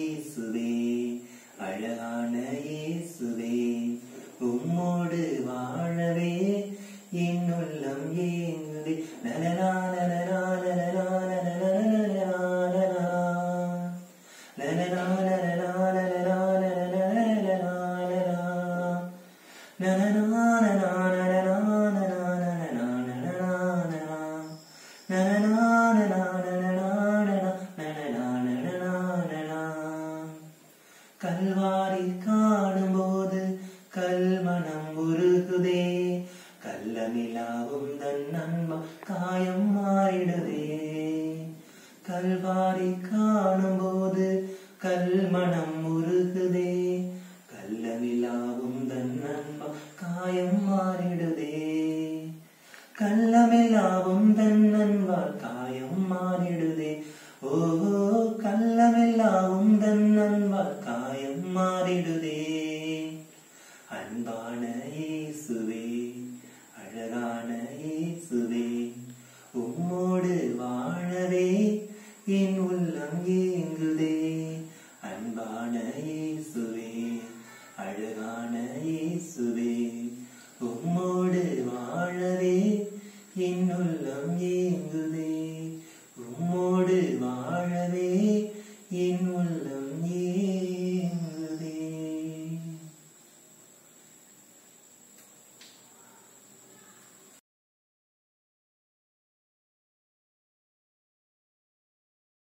இயேசுவே அழகான இயேசுவே உம்மோடு வாழவே என் உள்ளம் ஏங்குதே நலனா நலனா நலனா நலனா நலனா நலனா நலனா நலனா நலனா கல்வாரி காணும்போது கல்மனம் உருகுதே கள்ளமில்லாவும் தன் நன்மம் காயம் மாறிடுதே கல்வாரி காணும்போது